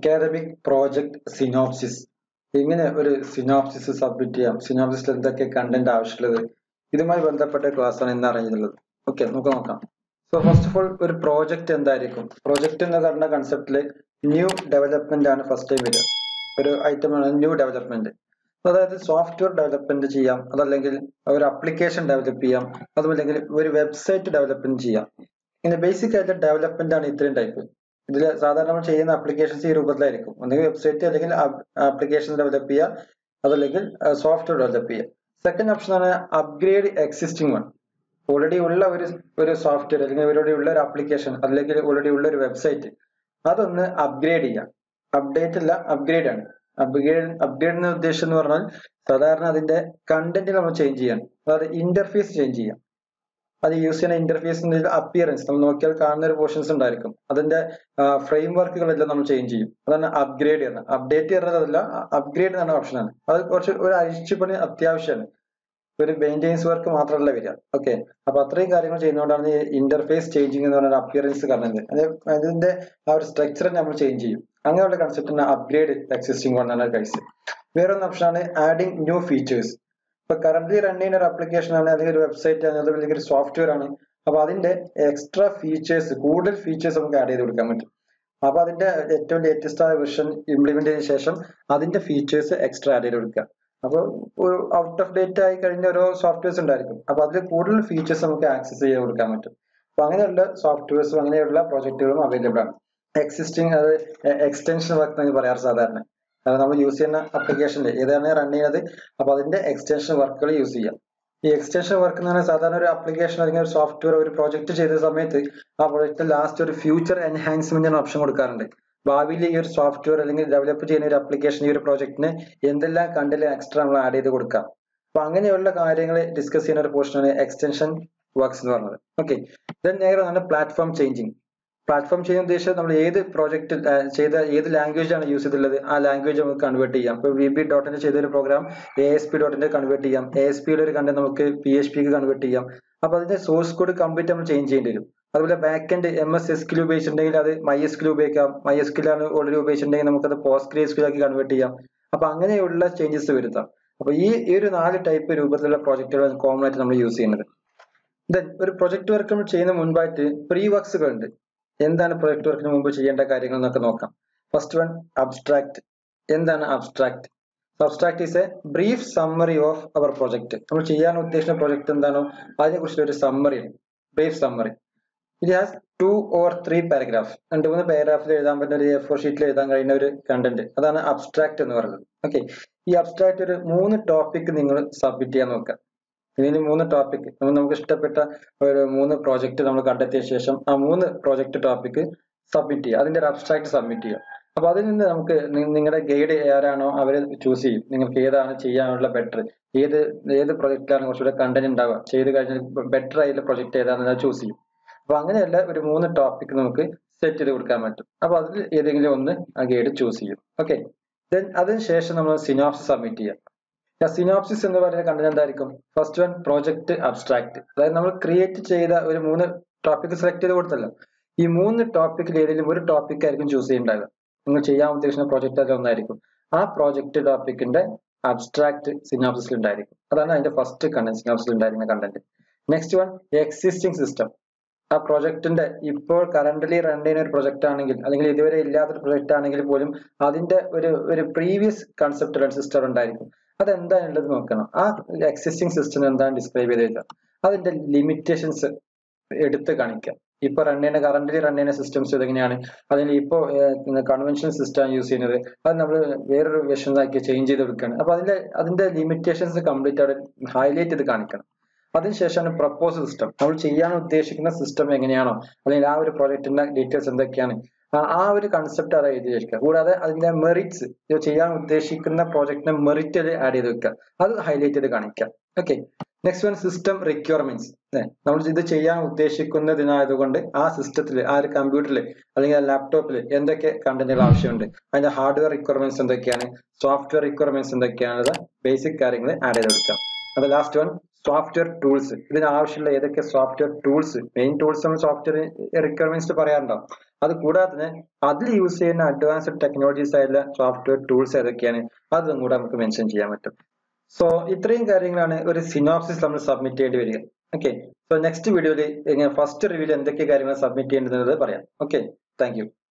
academic project synopsis എങ്ങനെ ഒരു synopsis submit ചെയ്യാം സിനോപ്സിസിൽ എന്തൊക്കെ കണ്ടന്റ് ആവശ്യമുള്ളത് ഇതുമായി ബന്ധപ്പെട്ട ക്ലാസ് ആണ് ഇന്ന് അറിയുന്നത് ഓക്കെ നമുക്ക് നോക്കാം സോ ഫസ്റ്റ് ഓഫ് ഓൾ ഒരു പ്രോജക്റ്റ് എന്തായിരിക്കും പ്രോജക്റ്റ് എന്ന് പറഞ്ഞ കൺസെപ്റ്റില് ന്യൂ ഡെവലപ്മെന്റ് ആണ് ഫസ്റ്റ് ടൈം വരിക ഒരു ഐറ്റം ആണ് ന്യൂ ഡെവലപ്മെന്റ് അതായത് സോഫ്റ്റ്വെയർ ഡെവലപ്മെന്റ് ചെയ്യാം അതല്ലെങ്കിൽ ഒരു അപ്ലിക്കേഷൻ ഡെവലപ്പ് ചെയ്യാം അതുമല്ലെങ്കിൽ ഒരു വെബ്സൈറ്റ് ഡെവലപ്മെന്റ് ചെയ്യാം ഇങ്ങനെ ബേസിക് ആയിട്ട് ഡെവലപ്മെന്റ് ആണ് ഇത്രയും ടൈപ്പ് ഇതിൽ സാധാരണ നമ്മൾ ചെയ്യുന്ന അപ്ലിക്കേഷൻസ് ഈ രൂപത്തിലായിരിക്കും ഒന്നെങ്കിൽ വെബ്സൈറ്റ് അല്ലെങ്കിൽ ആപ്ലിക്കേഷൻ ഡെവലപ്പ് ചെയ്യുക അതല്ലെങ്കിൽ സോഫ്റ്റ്വെയർ ഡെവലപ്പ് ചെയ്യുക സെക്കൻഡ് ഓപ്ഷൻ ആണ് അപ്ഗ്രേഡ് എക്സിസ്റ്റിംഗ് വൺ ഓൾറെഡി ഉള്ള ഒരു ഒരു സോഫ്റ്റ്വെയർ അല്ലെങ്കിൽ ഓൾറെഡി ഉള്ള ഒരു ആപ്ലിക്കേഷൻ അല്ലെങ്കിൽ ഓൾറെഡി ഉള്ള ഒരു വെബ്സൈറ്റ് അതൊന്ന് അപ്ഗ്രേഡ് ചെയ്യാം അപ്ഡേറ്റ് അല്ല അപ്ഗ്രേഡ് ആണ് അപ്ഗ്രേഡ് അപ്ഗ്രേഡ് എന്ന ഉദ്ദേശം എന്ന് പറഞ്ഞാൽ സാധാരണ അതിന്റെ കണ്ടന്റ് നമ്മൾ ചേഞ്ച് ചെയ്യാൻ അതായത് ഇന്റർഫേസ് ചേഞ്ച് ചെയ്യാം അത് യൂസ് ചെയ്യുന്ന ഇന്റർഫേസിന്റെ അപ്പിയറൻസ് നമ്മൾ നോക്കിയാൽ കാണുന്ന ഒരു പോർഷൻസ് ഉണ്ടായിരിക്കും അതിന്റെ ഫ്രെയിം വർക്കുകളെല്ലാം നമ്മൾ ചേഞ്ച് ചെയ്യും അതാണ് അപ്ഗ്രേഡ് ചെയ്യുന്നത് അപ്ഡേറ്റ് ചെയ്യുന്നതല്ല അപ്ഗ്രേഡ് എന്ന ഓപ്ഷനാണ് അത് കുറച്ച് ഒരു അഴിച്ചുപണി അത്യാവശ്യമാണ് ഒരു മെയിൻ്റെനൻസ് വർക്ക് മാത്രമല്ല വരിക ഓക്കെ അപ്പൊ അത്രയും കാര്യങ്ങൾ ചെയ്യുന്നതുകൊണ്ടാണ് ഈ ഇന്റർഫേസ് ചേഞ്ചിങ് എന്ന് പറയുന്ന അപ്പിയറൻസ് കാണുന്നത് അതിന്റെ ആ ഒരു സ്ട്രക്ചർ നമ്മൾ ചേഞ്ച് ചെയ്യും അങ്ങനെയുള്ള കൺസെപ്റ്റിന് അപ്ഗ്രേഡ് എക്സിസ്റ്റിംഗ് വൺ എന്ന കേസ് വേറൊരു ഓപ്ഷനാണ് ആഡിങ് ന്യൂ ഫീച്ചേഴ്സ് ഇപ്പൊ കറന്റ് റൺ ചെയ്യുന്ന ഒരു ആപ്ലിക്കേഷൻ ആണ് അല്ലെങ്കിൽ ഒരു വെബ്സൈറ്റ് ആണ് അല്ലെങ്കിൽ ഒരു സോഫ്റ്റ്വെയർ ആണ് അപ്പൊ അതിന്റെ എക്സ്ട്രാ ഫീച്ചേഴ്സ് കൂടുതൽ ഫീച്ചേഴ്സ് നമുക്ക് ആഡ് ചെയ്ത് കൊടുക്കാൻ പറ്റും അപ്പൊ അതിന്റെ ഏറ്റവും ലേറ്റസ്റ്റ് ആയ വെർഷൻ ഇംപ്ലിമെന്റ് ചെയ്തതിനു ശേഷം അതിന്റെ ഫീച്ചേഴ്സ് എക്സ്ട്രാ ആഡ് ചെയ്ത് കൊടുക്കുക അപ്പോൾ ഒരു ഔട്ട് ഓഫ് ഡേറ്റ് ആയി കഴിഞ്ഞ ഓരോ സോഫ്റ്റ്വെയർസ് ഉണ്ടായിരിക്കും അപ്പൊ അതിൽ കൂടുതൽ ഫീച്ചേഴ്സ് നമുക്ക് ആക്സസ് ചെയ്ത് കൊടുക്കാൻ പറ്റും അപ്പൊ അങ്ങനെയുള്ള സോഫ്റ്റ്വെയർസും അങ്ങനെയുള്ള പ്രോജക്റ്റുകളും അവൈലബിൾ ആണ് എക്സിസ്റ്റിംഗ് അത് എക്സ്റ്റൻഷൻ വർക്ക് എന്ന് പറയാറ് സാധാരണ അത് നമ്മൾ യൂസ് ചെയ്യുന്ന ആപ്ലിക്കേഷനിൽ ഏതാണ് റൺ ചെയ്യുന്നത് അപ്പൊ അതിന്റെ എക്സ്റ്റൻഷൻ വർക്കുകൾ യൂസ് ചെയ്യാം ഈ എക്സ്റ്റൻഷൻ വർക്ക് എന്ന് പറഞ്ഞാൽ സാധാരണ ഒരു ആപ്ലിക്കേഷൻ അല്ലെങ്കിൽ ഒരു സോഫ്റ്റ്വെയർ ഒരു പ്രോജക്റ്റ് ചെയ്ത സമയത്ത് ആ പ്രോജക്റ്റ് ലാസ്റ്റ് ഒരു ഫ്യൂച്ചർ എൻഹാൻസ്മെന്റ് ഓപ്ഷൻ കൊടുക്കാറുണ്ട് ഭാവിയിൽ ഈ ഒരു സോഫ്റ്റ്വെയർ അല്ലെങ്കിൽ ഡെവലപ്പ് ചെയ്യുന്ന ഒരു ആപ്ലിക്കേഷൻ ഈ ഒരു പ്രോജക്റ്റിന് എന്തെല്ലാം കണ്ടന്റ് എക്സ്ട്രാ നമ്മൾ ആഡ് ചെയ്ത് കൊടുക്കാം അപ്പൊ അങ്ങനെയുള്ള കാര്യങ്ങൾ ഡിസ്കസ് ചെയ്യുന്ന ഒരു പോർഷനാണ് എക്സ്റ്റൻഷൻ വർക്ക്സ് എന്ന് പറയുന്നത് ഓക്കെ ദെൻ നേരെ പ്ലാറ്റ്ഫോം ചേഞ്ചിങ് പ്ലാറ്റ്ഫോം ചെയ്യാൻ ഉദ്ദേശിച്ചത് നമ്മൾ ഏത് പ്രോജക്റ്റ് ചെയ്ത ഏത് ലാംഗ്വേജ് ആണ് യൂസ് ചെയ്തിട്ടുള്ളത് ആ ലാംഗ്വേജ് നമുക്ക് കൺവേർട്ട് ചെയ്യാം ഇപ്പോൾ വി ബി ഡോട്ടിന്റെ ചെയ്ത ഒരു പ്രോഗ്രാം എ എസ് പി ഡോട്ടിന്റെ കൺവേർട്ട് ചെയ്യാം എ എസ് പിയുടെ ഒരു കണ്ടന്റ് നമുക്ക് പി എച്ച് പിക്ക് കൺവേർട്ട് ചെയ്യാം അപ്പൊ അതിന്റെ സോഴ്സ് കോഡ് കംപ്ലീറ്റ് നമ്മൾ ചേഞ്ച് ചെയ്യേണ്ടി വരും അതുപോലെ back end M S S Q ഉപയോഗിച്ചിട്ടുണ്ടെങ്കിൽ അത് മൈ എസ് ക്യൂ ഉപയോഗിക്കാം മൈ എസ് ക്യൂ ആണ് ഓൾറെഡി ഉപയോഗിച്ചിട്ടുണ്ടെങ്കിൽ നമുക്കത് പോസ്റ്റ് ഗ്രേ എസ് ക്യൂ ആക്കി കൺവേർട്ട് ചെയ്യാം അപ്പൊ അങ്ങനെയുള്ള ചേഞ്ചസ് വരുത്താം അപ്പൊ ഈ ഒരു നാല് ടൈപ്പ് രൂപത്തിലുള്ള പ്രോജക്റ്റുകൾ കോമൺ ആയിട്ട് നമ്മൾ യൂസ് ചെയ്യുന്നത് ദെൻ ഒരു പ്രൊജക്ട് വർക്ക് നമ്മൾ ചെയ്യുന്ന മുൻപായിട്ട് പ്രീ വർക്ക്സുകൾ ഉണ്ട് എന്താണ് പ്രൊജക്ട് വർക്കിന് മുമ്പ് ചെയ്യേണ്ട കാര്യങ്ങൾ എന്നൊക്കെ നോക്കാം ഫസ്റ്റ് വൺ അബ്സ്ട്രാക്ട് എന്താണ് abstract abstract is a brief summary of our project നമ്മൾ ചെയ്യാൻ ഉദ്ദേശിക്കുന്ന പ്രൊജക്ട് എന്താണോ അതിനെ കുറിച്ചുള്ള ഒരു summary brief summary it has two or three paragraph രണ്ട് മൂന്ന് പാരഗ്രാഫിൽ എഴുതാൻ പറ്റുന്ന ഒരു എ ഫോർ ഷീറ്റിൽ എഴുതാൻ കഴിയുന്ന ഒരു കണ്ടന്റ് അതാണ് അബ്സ്ട്രാക്ട് എന്ന് പറയുന്നത് ഓക്കെ ഈ അബ്സ്ട്രാക്ട് ഒരു മൂന്ന് ടോപ്പിക് നിങ്ങൾ സബ്മിറ്റ് ചെയ്യാൻ നോക്കുക ഇതിന് മൂന്ന് ടോപ്പിക് നമുക്ക് ഇഷ്ടപ്പെട്ട ഒരു മൂന്ന് പ്രോജക്റ്റ് നമ്മൾ കണ്ടെത്തിയ ശേഷം ആ മൂന്ന് പ്രോജക്റ്റ് ടോപ്പിക് സബ്മിറ്റ് ചെയ്യുക അതിന്റെ ഒരു അബ്സ്ട്രാക്ട് സബ്മിറ്റ് ചെയ്യുക അപ്പൊ അതിൽ നിന്ന് നമുക്ക് നിങ്ങളുടെ ഗൈഡ് ആരാണോ അവരെ ചൂസ് ചെയ്യും നിങ്ങൾക്ക് ഏതാണ് ചെയ്യാനുള്ള ബെറ്റർ ഏത് ഏത് പ്രൊജക്റ്റിലാണ് കുറച്ചുകൂടെ കണ്ടന്റ് ഉണ്ടാവുക ചെയ്ത് കഴിഞ്ഞാൽ ബെറ്റർ ആയിട്ടുള്ള പ്രൊജക്ട് ഏതാണെന്ന് ചൂസ് ചെയ്യും അപ്പൊ അങ്ങനെയല്ല ഒരു മൂന്ന് ടോപ്പിക് നമുക്ക് സെറ്റ് ചെയ്ത് കൊടുക്കാൻ പറ്റും അപ്പൊ അതിൽ ഏതെങ്കിലും ഒന്ന് ആ ഗൈഡ് ചൂസ് ചെയ്യും ഓക്കെ ദെൻ അതിനുശേഷം നമ്മൾ സിനോപ്സ് സബ്മിറ്റ് ചെയ്യാം സിനോപ്സിസ് എന്ന് പറയുന്ന കണ്ടന്റ് എന്തായിരിക്കും ഫസ്റ്റ് വൺ പ്രോജക്റ്റ് അബ്സ്ട്രാക്ട് അതായത് നമ്മൾ ക്രിയേറ്റ് ചെയ്ത ഒരു മൂന്ന് ടോപ്പിക് സെലക്ട് ചെയ്ത് കൊടുത്തല്ലോ ഈ മൂന്ന് ടോപ്പിക്കിൽ ഏതെങ്കിലും ഒരു ടോപ്പിക് ആയിരിക്കും ചൂസ് ചെയ്യുന്നുണ്ടാവുക നിങ്ങൾ ചെയ്യാൻ ഉദ്ദേശിക്കുന്ന പ്രോജക്റ്റ് അതിൽ ഒന്നായിരിക്കും ആ പ്രോജക്റ്റ് ടോപ്പിക്കിന്റെ അബ്സ്ട്രാക്ട് സിനോപ്സിൽ ഉണ്ടായിരിക്കും അതാണ് അതിന്റെ ഫസ്റ്റ് കണ്ടന്റ് സിനോപ്സിൽ ഉണ്ടായിരുന്ന content next one existing system ആ പ്രൊജക്ടിന്റെ ഇപ്പോൾ കറന്റ്ലി റൺ ചെയ്യുന്ന ഒരു പ്രൊജക്ട് ആണെങ്കിൽ അല്ലെങ്കിൽ ഇതുവരെ ഇല്ലാത്തൊരു പ്രൊജക്ട് ആണെങ്കിൽ പോലും അതിന്റെ ഒരു ഒരു പ്രീവിയസ് കൺസെപ്റ്റ് സിസ്റ്റം ഉണ്ടായിരിക്കും അതെന്താണുള്ളത് നോക്കണം ആ എക്സിസ്റ്റിംഗ് സിസ്റ്റം എന്താണ് ഡിസ്ക്രൈബ് ചെയ്ത് അതിന്റെ ലിമിറ്റേഷൻസ് എടുത്ത് കാണിക്കാം ഇപ്പൊ റൺ ചെയ്യുന്ന കറന്റ്ലി റൺ ചെയ്യുന്ന സിസ്റ്റംസ് ഇതെങ്ങനെയാണ് അതിൽ ഇപ്പോൾ കൺവെൻഷണൽ സിസ്റ്റം യൂസ് ചെയ്യുന്നത് അത് നമ്മൾ വേറൊരു വെർഷനാക്കി ചേഞ്ച് ചെയ്ത് കൊടുക്കുകയാണ് അപ്പൊ അതിന്റെ അതിന്റെ ലിമിറ്റേഷൻസ് കംപ്ലീറ്റ് അവിടെ ഹൈലൈറ്റ് ചെയ്ത് കാണിക്കണം അതിനുശേഷമാണ് പ്രപ്പോസ് സിസ്റ്റം നമ്മൾ ചെയ്യാൻ ഉദ്ദേശിക്കുന്ന സിസ്റ്റം എങ്ങനെയാണോ അല്ലെങ്കിൽ ആ ഒരു പ്രോജക്റ്റിന്റെ ഡീറ്റെയിൽസ് എന്തൊക്കെയാണ് ആ ഒരു കൺസെപ്റ്റ് അത് എഴുതി വെക്കുക കൂടാതെ അതിന്റെ മെറിറ്റ്സ് ചെയ്യാൻ ഉദ്ദേശിക്കുന്ന പ്രോജക്റ്റിന്റെ മെറിറ്റ് ആഡ് ചെയ്ത് വെക്കുക അത് ഹൈലൈറ്റ് ചെയ്ത് കാണിക്കാം okay next one system requirements നമ്മൾ ഇത് ചെയ്യാൻ ഉദ്ദേശിക്കുന്നതിനായതുകൊണ്ട് ആ സിസ്റ്റത്തിൽ ആ ഒരു കമ്പ്യൂട്ടറിൽ അല്ലെങ്കിൽ ആ ലാപ്ടോപ്പിൽ എന്തൊക്കെ കണ്ടന്റുകൾ ആവശ്യമുണ്ട് അതിന്റെ ഹാർഡ്വെയർ റിക്വയർമെന്റ്സ് എന്തൊക്കെയാണ് സോഫ്റ്റ്വെയർ റിക്വയർമെന്റ്സ് എന്തൊക്കെയാണ് ബേസിക് കാര്യങ്ങൾ ആഡ് ചെയ്ത് കൊടുക്കാം അത് ലാസ്റ്റ് വൺ സോഫ്റ്റ്വെയർ ടൂൾസ് ഇതിന് ആവശ്യമുള്ള ഏതൊക്കെ സോഫ്റ്റ്വെയർ ടൂൾസ് മെയിൻ ടൂൾസ് നമ്മൾ സോഫ്റ്റ്വെയർ റിക്വയർമെന്റ്സ് പറയാറുണ്ടാവും അത് കൂടാതെ തന്നെ അതിൽ യൂസ് ചെയ്യുന്ന അഡ്വാൻസ്ഡ് ടെക്നോളജീസ് ആയിട്ടുള്ള സോഫ്റ്റ്വെയർ ടൂൾസ് ഏതൊക്കെയാണ് അതും കൂടെ നമുക്ക് മെൻഷൻ ചെയ്യാൻ പറ്റും സോ ഇത്രയും കാര്യങ്ങളാണ് ഒരു സിനോപ്സിസ് നമ്മൾ സബ്മിറ്റ് ചെയ്യേണ്ടി വരിക ഓക്കെ സോ നെക്സ്റ്റ് വീഡിയോയിൽ ഫസ്റ്റ് റിവ്യൂവിൽ എന്തൊക്കെ കാര്യങ്ങൾ സബ്മിറ്റ് ചെയ്യേണ്ടത് പറയാം ഓക്കെ താങ്ക്